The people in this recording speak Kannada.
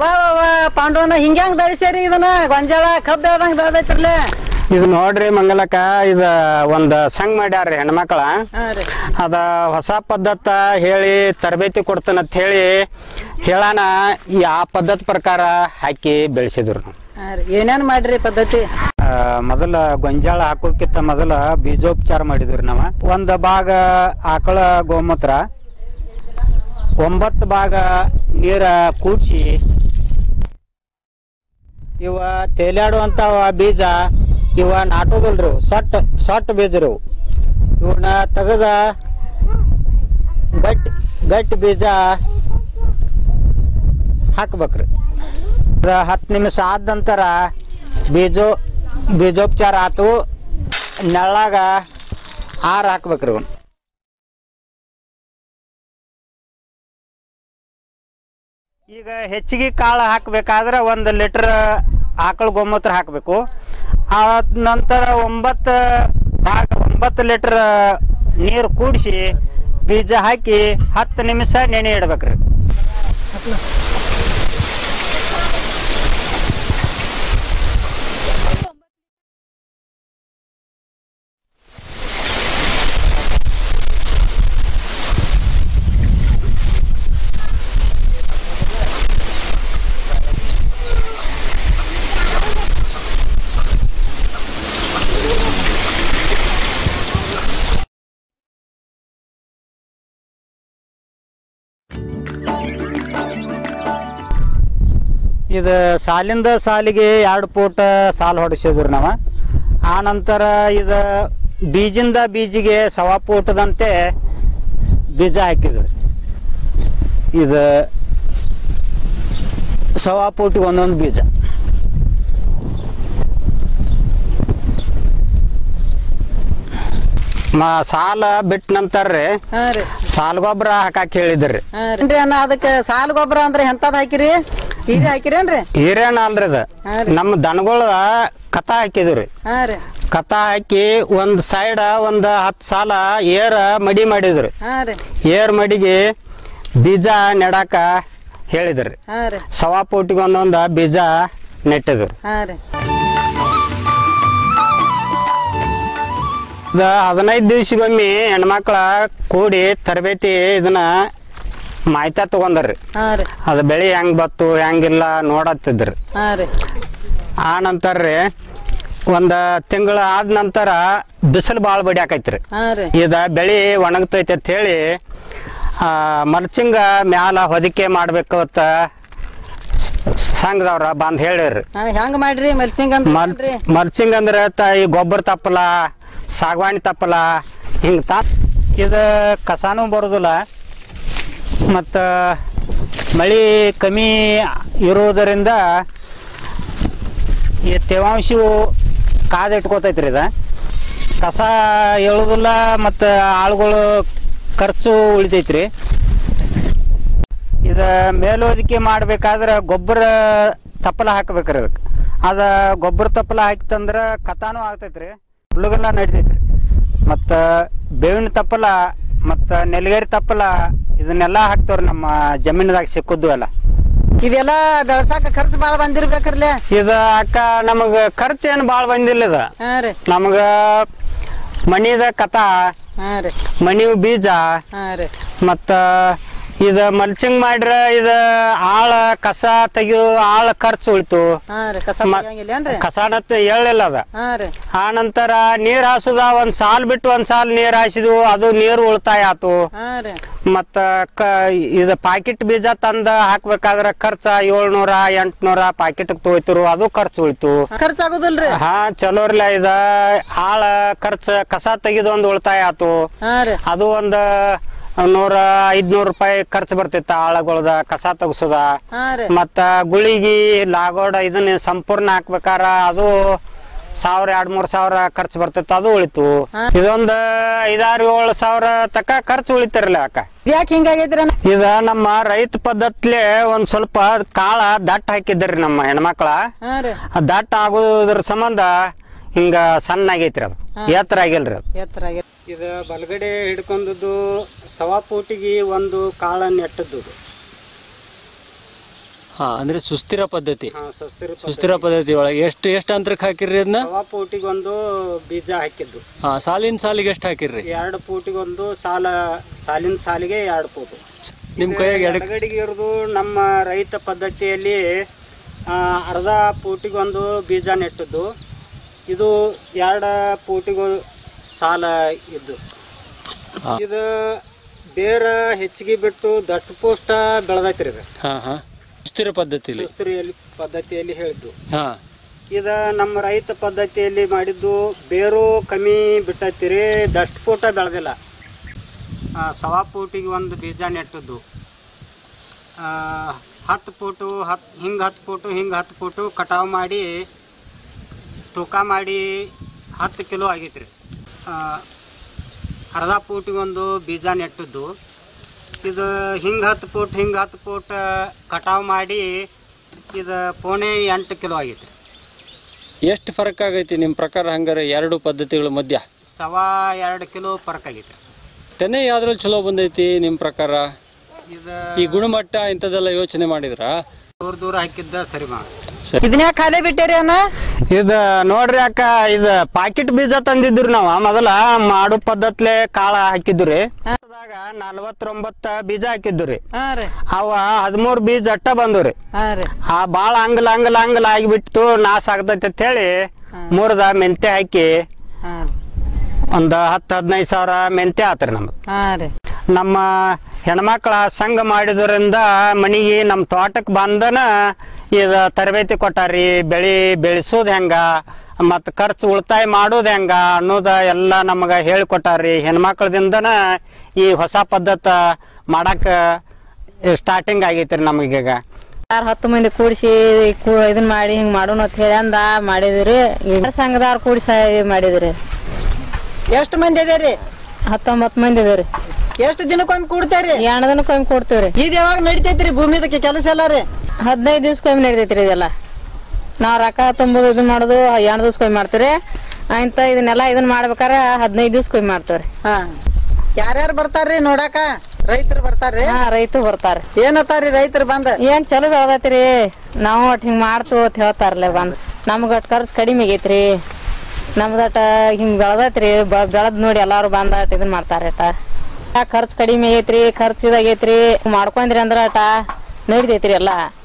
ವಾ ವಾ ವಾ ಪಾಂಡವನ ಹಿಂಗ್ಯಾಂಗ್ ಬೆಳೆಸ್ಯಾರಿ ಇದನ್ನ ಗೊಂಜಾಳ ಕಬ್ಬು ಯಾವ್ದಂಗ್ ಬೆಳ್ದೈತ್ರಲ್ಲ ಇದು ನೋಡ್ರಿ ಮಂಗಲಕ್ಕ ಇದ ಒಂದ್ ಸಂಘ ಮಾಡ್ಯಾರ್ರಿ ಹೆಣ್ಮಕ್ಳ ಹಾ ರೀ ಅದ ಹೊಸ ಪದ್ಧತ ಹೇಳಿ ತರಬೇತಿ ಕೊಡ್ತಾನಂತ ಹೇಳಿ ಹೇಳಾನ ಈ ಆ ಪದ್ಧತಿ ಪ್ರಕಾರ ಹಾಕಿ ಬೆಳೆಸಿದ್ರು ನಾವು ಹಾ ರೀ ಏನೇನ್ ಮಾಡ್ರಿ ಪದ್ಧತಿ ಆ, ಮೊದಲ ಗೊಂಜಾಳ ಹಾಕೋಕ್ಕಿಂತ ಮೊದಲ ಬೀಜೋಪಚಾರ ಮಾಡಿದ್ವಿ ನಾವು ಒಂದು ಭಾಗ ಆಕಳ ಗೋಮೂತ್ರ ಒಂಬತ್ತು ಭಾಗ ನೀರ ಕೂಡ್ಸಿ ಇವ ತೇಲಾಡುವಂಥವ ಬೀಜ ಇವ ನಾಟೋದಿಲ್ರಿ ಇವು. ಸಟ್ ಸಟ್ ಬೀಜ ರೀ ಇವು. ಇವನ್ನ ತೆಗೆದ ಗಟ್ಟಿ ಗಟ್ಟಿ ಬೀಜ ಹಾಕ್ಬೇಕ್ರಿ ಅದ ಹತ್ತು ನಿಮಿಷ ಆದ ನಂತರ ಬೀಜೋ ಬೀಜೋಪಚಾರ ಆತು ನೆಳ್ಳಾಗ ಆರು ಹಾಕ್ಬೇಕ್ರಿ ಇವನ್ ಈಗ ಹೆಚ್ಚಿಗೆ ಕಾಳು ಹಾಕ್ಬೇಕಾದ್ರೆ ಒಂದು ಲೀಟ್ರ್ ಆಕಳ ಗೋಮೂತ್ರ ಹಾಕಬೇಕು ಆ ನಂತರ ಒಂಬತ್ತು ಭಾಗ ಒಂಬತ್ತು ಲೀಟ್ರ್ ನೀರು ಕೂಡಿಸಿ ಬೀಜ ಹಾಕಿ ಹತ್ತು ನಿಮಿಷ ನೆನೆ ಇಡ್ಬೇಕ್ರಿ ಇದು ಸಾಲಿಂದ ಸಾಲಿಗೆ ಎರಡು ಫೂಟ್ ಸಾಲು ಹೊಡಿಸಿದ್ರು ನಾವು ಆ ನಂತರ ಇದು ಬೀಜಿಂದ ಬೀಜಿಗೆ ಸವಾ ಫೂಟದಂತೆ ಬೀಜ ಹಾಕಿದ್ರು ಇದು ಸವಾ ಫೂಟಿಗೆ ಒಂದೊಂದು ಬೀಜ ಮ ಸಾಲ ಬಿಟ್ಟ ನಂತರ ರೀ ಹಾ ರೀ ಸಾಲ್ ಗೊಬ್ಬರ ಹಾಕಕ್ ಹೇಳಿದ್ರಿ ಹಾ ರೀ ಅಣ್ಣ ಅದಕ್ಕೆ ಸಾಲ್ ಗೊಬ್ಬರ ಅಂದ್ರೆ ಎಂತದ್ ಹಾಕಿರಿ ಇದು ಹಾಕಿರೇನ್ರಿ ಹಿರೇನ ಅಲ್ರಿ ಅದ ಹಾ ರೀ. ನಮ್ಮ ದನಗಳ ಕಥ ಹಾಕಿದ್ರಿ ಹಾ ರೀ ಕಥ ಹಾಕಿ ಒಂದ್ ಸೈಡ್ ಒಂದ್ ಹತ್ತು ಸಾಲ ಏರ್ ಮಡಿ ಮಾಡಿದ್ರಿ ಹಾ ರೀ ಏರ್ ಮಡಿಗೆ ಬೀಜ ನೆಡಾಕ ಹೇಳಿದ್ರಿ ಹಾ ರೀ ಸವಾ ಪೂಟಿಗೆ ಒಂದೊಂದು ಬೀಜ ನೆಟ್ಟಿದ್ರು ಹಾ ರೀ ಇದು ಹದಿನೈದು ದಿವ್ಸಗೊಮ್ಮೆ ಹೆಣ್ಮಕ್ಳ ಕೂಡಿ ತರಬೇತಿ ಇದನ್ನ ಮಾಹಿತಿ ತಗೊಂಡ್ರಿ ಹಾ ರೀ ಅದು ಬೆಳೆ ಹೆಂಗ್ ಬತ್ತು ಹೆಂಗಿಲ್ಲ ನೋಡತ್ತಿದ್ರಿ ಹಾ ರೀ ಆ ನಂತರ ರೀ ಒಂದು ತಿಂಗಳ ಆದ ನಂತರ ಬಿಸಿಲು ಭಾಳ ಬಡಿಯಾಕೈತ್ರಿ ಹಾ ರೀ ಇದ ಬೆಳೆ ಒಣಗ್ತೈತೆ ಅಂತ ಹೇಳಿ ಆ, ಮಲ್ಚಿಂಗ ಮ್ಯಾಲ ಹೊದಿಕೆ ಮಾಡ್ಬೇಕು ಅಂತ ಸಂಘದವ್ರ ಬಂದ್ ಹೇಳಿರಿ ಹಾ ಹೆಂಗ್ ಮಾಡ್ರಿ ಮೆಲ್ಸಿಂಗ್ ಅಂತ ಮಲ್ ಮಾಡ್ರಿ ಮಲ್ಚಿಂಗ್ ಅಂದ್ರೆ ತ ಈ ಗೊಬ್ಬರ ತಪ್ಪಲ ಸಾಗವಾಣಿ ತಪ್ಪಲ ಹಿಂಗ ತ ಇದು ಕಸಾನು ಬರೋದಿಲ್ಲ ಮತ್ತು ಮಳೆ ಕಮ್ಮಿ ಇರೋದರಿಂದ ಈ ತೇವಾಂಶವು ಕಾದಿಟ್ಕೋತೈತ್ರಿ ಇದು ಕಸ ಏಳುದಿಲ್ಲ ಮತ್ತು ಆಳುಗಳು ಖರ್ಚು ಉಳಿತೈತ್ರಿ ಇದು ಮೇಲ್ವದಿಕೆ ಮಾಡ್ಬೇಕಾದ್ರೆ ಗೊಬ್ಬರ ತಪ್ಪಲ ಹಾಕ್ಬೇಕ್ರಿ ಅದಕ್ಕೆ ಅದ ಗೊಬ್ಬರ ತಪ್ಪಲ ಹಾಕಿತಂದ್ರ ಕಥಾನು ಆಗ್ತೈತ್ರಿ ಹುಳುಗೆಲ್ಲ ನಡಿತೈತ್ರಿ ಮತ್ತು ಬೇವಿನ ತಪ್ಪಲ ಮತ್ತು ನೆಲಗರಿ ತಪ್ಪಲ ಇದನ್ನೆಲ್ಲ ಹಾಕ್ತವ್ರಿ ನಮ್ಮ ಜಮೀನದಾಗ ಸಿಕ್ಕದ್ದು ಎಲ್ಲ ಇವೆಲ್ಲ ಬೆಳ್ಸಾಕ ಖರ್ಚು ಬಾಳ ಬಂದಿರ್ಬೇಕ್ರಲ್ಲ ಇದು ಅಕ್ಕ ನಮಗ ಖರ್ಚು ಏನು ಭಾಳ ಬಂದಿಲ್ಲ ಇದು ಹಾ ರೀ ನಮಗ ಮಣಿದ ಕಥ ಹಾ ರೀ ಮಣಿ ಬೀಜ ಹಾ ರೀ ಮತ್ತ ಇದ ಮಲ್ಚಿಂಗ್ ಮಾಡ್ರ ಇದ ಆಳ ಕಸ ತೆಗಿಯೋ ಆಳ ಖರ್ಚು ಉಳಿತು ಹಾ ರೀ ಕಸ ಮ- ತೆಗಿಯಂಗಿಲ್ಲೇನ್ರಿ ಕಸನತ್ ಹೇಳಿಲ್ಲ ಅದ ಹಾ ರೀ ಆ ನಂತರ ನೀರ್ ಹಾಸುದ ಒಂದ್ ಸಾಲ್ ಬಿಟ್ಟು ಒಂದ್ ಸಾಲ್ ನೀರ್ ಹಾಸಿದ್ವು ಅದು ನೀರು ಉಳಿತಾಯ ಆತು ಹಾ ರೀ ಮತ್ತ ಕ ಇದ ಪಾಕಿಟ್ ಬೀಜ ತಂದ ಹಾಕ್ಬೇಕಾದ್ರ ಖರ್ಚ ಏಳ್ನೂರ ಎಂಟ್ನೂರ ಪಾಕಿಟ್ ತೋಯ್ತಿರು ಅದು ಖರ್ಚು ಉಳಿತು ಖರ್ಚಾಗುದಿಲ್ರಿ ಹಾ ಚಲೋರ್ಲ ಇದ ಆಳ ಖರ್ಚ ಕಸ ತೆಗಿದು ಒಂದ್ ಉಳಿತಾಯ ಆತು ಹಾ ರೀ ಅದು ಒಂದ್ ನೂರ ಐದ್ನೂರ್ ರೂಪಾಯಿ ಖರ್ಚು ಬರ್ತಿತ್ತ ಆಳಗಳದ ಕಸ ತೆಗ್ಸೋದ ಹಾ ರೀ ಮತ್ತ ಗುಳಿಗಿ ಲಾಗೋಡ ಇದನ್ನ ಸಂಪೂರ್ಣ ಹಾಕ್ಬೇಕಾರ ಅದು ಸಾವಿರ ಎರಡ್ ಮೂರ್ ಸಾವಿರ ಖರ್ಚು ಬರ್ತಿತ್ತು ಅದು ಉಳಿತು ಹಾ. ಇದೊಂದ್ ಐದಾರು ಏಳು ಸಾವಿರ ತಕ ಖರ್ಚು ಉಳಿತಿರಲ್ಲ ಅಕ್ಕ ಯಾಕೆ ಹಿಂಗಾಗೈತ್ರಿ ಅಣ್ಣ? ಇದ ನಮ್ಮ ರೈತ ಪದ್ಧತಿಲೆ ಒಂದ್ ಸ್ವಲ್ಪ ಕಾಳ ದಟ್ಟ ಹಾಕಿದ್ರಿ ನಮ್ಮ ಹೆಣ್ಮಕ್ಳ ಹಾ ರೀ ಆ ದಟ್ಟ ಆಗೋದ್ರ ಸಂಬಂಧ ಹಿಂಗ ಸಣ್ಣ ಆಗೈತ್ರಿ ಅದು ಎತ್ತರ ಆಗಿಲ್ರಿ ಅದು ಎತ್ತರ ಆಗೈತಿ ಇದು ಬಲಗಡೆ ಹಿಡ್ಕೊಂಡದ್ದು ಸವಾ ಪೂಟಿಗೆ ಒಂದು ಕಾಳ ನೆಟ್ಟದ್ದು ಇದು. ಹಾ ಅಂದ್ರೆ ಸುಸ್ಥಿರ ಪದ್ಧತಿ ಹಾ, ಸುಸ್ಥಿರ ಪದ್ಧತಿ. ಸುಸ್ಥಿರ ಪದ್ಧತಿ ಒಳಗೆ ಎಷ್ಟು ಎಷ್ಟು ಅಂತರಕ್ಕೆ ಹಾಕಿರ್ರಿ ಅದನ್ನ ಸವಾ ಪೂಟಿಗೊಂದು ಬೀಜ ಹಾಕಿದ್ದು ಹಾ ಸಾಲಿನ ಸಾಲಿಗೆ ಎಷ್ಟು ಹಾಕಿರ್ರಿ ಎರಡು ಪೂಟಿಗೊಂದು ಸಾಲ ಸಾಲಿನ ಸಾಲಿಗೆ ಎರಡು ಪೂಟು ನಿಮ್ ಕೈಯಾಗ ಎಡ ಎಡಗಡೆಗೆ ಇರೋದು ನಮ್ಮ ರೈತ ಪದ್ಧತಿಯಲ್ಲಿ ಆ, ಅರ್ಧ ಪೂಟಿಗೊಂದು ಬೀಜ ನೆಟ್ಟದ್ದು ಇದು ಎರಡು ಪೂಟಿಗೂ ಸಾಲ ಇದ್ದು ಹಾ. ಇದು ಬೇರೆ ಹೆಚ್ಚಿಗೆ ಬಿಟ್ಟು ದಟ್ಟು ಪೋಷ್ಟ ಬೆಳೆದೈತ್ರಿ ಇದು ಹಾ ಹಾ ಸುಸ್ಥಿರ ಪದ್ಧತಿಲಿ ಸುಸ್ಥಿರಿಯಲ್ಲಿ ಪದ್ಧತಿಯಲ್ಲಿ ಹೇಳಿದ್ದು ಹಾ ಇದ ನಮ್ಮ ರೈತ ಪದ್ಧತಿಯಲ್ಲಿ ಮಾಡಿದ್ದು ಬೇರು ಕಮ್ಮಿ ಬಿಟ್ಟೈತಿರಿ ದಷ್ಟು ಪೂಟ ಬೆಳೆದಿಲ್ಲ ಆ, ಸವಾ ಪೂಟಿಗೆ ಒಂದು ಬೀಜ ನೆಟ್ಟದ್ದು ಆ, ಹತ್ತು ಫೂಟು ಹತ್ತು ಹಿಂಗೆ ಹತ್ತು ಫೂಟು ಹಿಂಗೆ ಹತ್ತು ಫೂಟು ಕಟಾವು ಮಾಡಿ ತೂಕ ಮಾಡಿ ಹತ್ತು ಕಿಲೋ ಆಗೈತ್ರಿ ಆ, ಅರ್ಧ ಫೂಟಿಗೆ ಒಂದು ಬೀಜ ನೆಟ್ಟದ್ದು ಇದು ಹಿಂಗೆ ಹತ್ತು ಫೂಟ್ ಹಿಂಗೆ ಹತ್ತು ಫೂಟ್ ಕಟಾವು ಮಾಡಿ ಇದು ಪೋಣೆ ಎಂಟು ಕಿಲೋ ಆಗೈತ್ರಿ ಎಷ್ಟು ಫರಕ್ ಆಗೈತಿ ನಿಮ್ ಪ್ರಕಾರ ಹಂಗಾರೆ ಎರಡು ಪದ್ಧತಿಗಳ ಮಧ್ಯ ಸವಾ ಎರಡು ಕಿಲೋ ಫರ್ಕ್ ಆಗೈತ್ರಿ ತೆನೆ ಯಾವ್ದ್ರಲ್ಲಿ ಚಲೋ ಬಂದೈತಿ ನಿಮ್ ಪ್ರಕಾರ ಇದು ಈ ಗುಣಮಟ್ಟ ಇಂಥದ್ದೆಲ್ಲ ಯೋಚನೆ ಮಾಡಿದ್ರ ದೂರ ದೂರ ಹಾಕಿದ್ದ ಸರಿ ಮಾಡಿ ಇದನ್ನ ಯಾಕೆ ಖಾಲಿ ಬಿಟ್ಟೇರಿ ಅಣ್ಣ ಇದು ನೋಡ್ರಿ ಅಕ್ಕ ಇದು ಪಾಕಿಟ್ ಬೀಜ ತಂದಿದ್ರಿ ನಾವ ಮೊದಲ ಮಾಡು ಪದ್ಧತ್ಲೆ ಕಾಳ ಹಾಕಿದ್ರಿ ನಲ್ವತ್ತೊಂಬತ್ತ ಬೀಜ ಹಾಕಿದ್ರಿ ಹಾ ರೀ ಅವ ಹದಿಮೂರ್ ಬೀಜ ಅಟ್ಟ ಬಂದ್ರಿ ಹಾ ರೀ ಆ ಬಾಳ ಅಂಗಲ ಅಂಗಲ ಅಂಗಲ ಆಗಿಬಿಟ್ಟು ನಾಶ ಆಗ್ತೈತಿ ಅಂತ ಹೇಳಿ ಮೂರ್ದ ಮೆಂತೆ ಹಾಕಿ ಹಾ ರೀ ಒಂದ್ ಹತ್ತು ಹದಿನೈದು ಸಾವಿರ ಮೆಂತೆ ಆತ್ರಿ ನಮ್ದು ಹಾ ರೀ ನಮ್ಮ ಹೆಣ್ಮಕ್ಳ ಸಂಘ ಮಾಡಿದ್ರಿಂದ ಮನಿಗೆ ನಮ್ಮ ತೋಟಕ್ಕೆ ಬಂದನ ಇದು ತರಬೇತಿ ಕೊಟ್ಟಾರಿ ಬೆಳಿ ಬೆಳೆಸೋದು ಹೆಂಗ ಮತ್ತು ಖರ್ಚು ಉಳಿತಾಯ ಮಾಡೋದು ಹೆಂಗ ಅನ್ನೋದ ಎಲ್ಲ ನಮಗೆ ಹೇಳಿಕೊಟ್ಟಾರಿ ಹೆಣ್ಮಕ್ಳದಿಂದನ ಈ ಹೊಸ ಪದ್ಧತಿ ಮಾಡಾಕ ಸ್ಟಾರ್ಟಿಂಗ್ ಆಗೈತ್ರಿ ನಮಗೀಗ ಯಾರು ಹತ್ತು ಮಂದಿ ಕೂಡಿಸಿ ಇದನ್ನ ಮಾಡಿ ಹಿಂಗ್ ಮಾಡೋಣ ಅಂತ ಹೇಳಿ ಅಂದ ಮಾಡಿದ್ರಿ ಈಗ ಸಂಘದವ್ರು ಕೂಡಿಸಿ ಮಾಡಿದ್ರಿ ಎಷ್ಟು ಮಂದಿ ಅದೇರಿ ಹತ್ತೊಂಬತ್ತು ಮಂದಿ ಇದೇವ್ರಿ ಎಷ್ಟು ದಿನಕ್ಕೊಮ್ಮೆ ಕೂಡ್ತೇರಿ ಎರಡು ದಿನಕ್ಕೊಮ್ಮೆ ಕೊಡ್ತೀವ್ರಿ ಇದು ಯಾವಾಗ ನಡಿತೈತ್ರಿ ಭೂಮಿದಕ್ಕೆ ಕೆಲಸ ಎಲ್ಲ ರೀ ಹದಿನೈದು ದಿವ್ಸಕ್ಕೊಮ್ಮೆ ನಡಿತೈತ್ರಿ ಇದೆಲ್ಲ ನಾವು ರೊಕ್ಕ ತುಂಬೋದು ಇದನ್ನ ಮಾಡೋದು ಎರಡು ದಿವ್ಸಕ್ಕೊಮ್ಮೆ ಮಾಡ್ತೀವ್ರಿ ಇಂಥ ಇದನ್ನೆಲ್ಲ ಇದನ್ನ ಮಾಡ್ಬೇಕಾರ ಹದಿನೈದು ದಿವ್ಸಕ್ಕೊಮ್ಮೆ ಮಾಡ್ತೀವ್ರಿ ಹಾ ಯಾರ್ಯಾರು ಬರ್ತಾರ್ರಿ ನೋಡಾಕ ರೈತರು ಬರ್ತಾರ್ರಿ ಹಾ ರೈತ ಬರ್ತಾರ ಏನತ್ತಾರ್ರಿ ರೈತರು ಬಂದ ಏನ್ ಚಲೋ ಬೆಳ್ದೈತ್ರಿ ನಾವು ಒಟ್ಟು ಹಿಂಗ್ ಮಾಡ್ತು ಅಂತ ಹೇಳ್ತಾರಲ್ಲ ಬಂದ್ ನಮ್ಗ ಅಟ್ ಖರ್ಚು ಕಡಿಮೆ ಆಗೈತ್ರಿ ನಮ್ದಟ ಹಿಂಗ್ ಬೆಳ್ದೈತ್ರಿ ಬ- ಬೆಳದ್ ನೋಡಿ ಎಲ್ಲಾರು ಬಂದ ಅಟ್ ಇದನ್ ಮಾಡ್ತಾರ ಅಟ ಖರ್ಚು ಕಡಿಮೆ ಆಗೈತ್ರಿ ಖರ್ಚು ಇದಾಗೈತ್ರಿ ಮಾಡ್ಕೊಂಡ್ರಿ ಅಂದ್ರ ಅಟ ನಡಿತೈತ್ರಿ ಎಲ್ಲಾ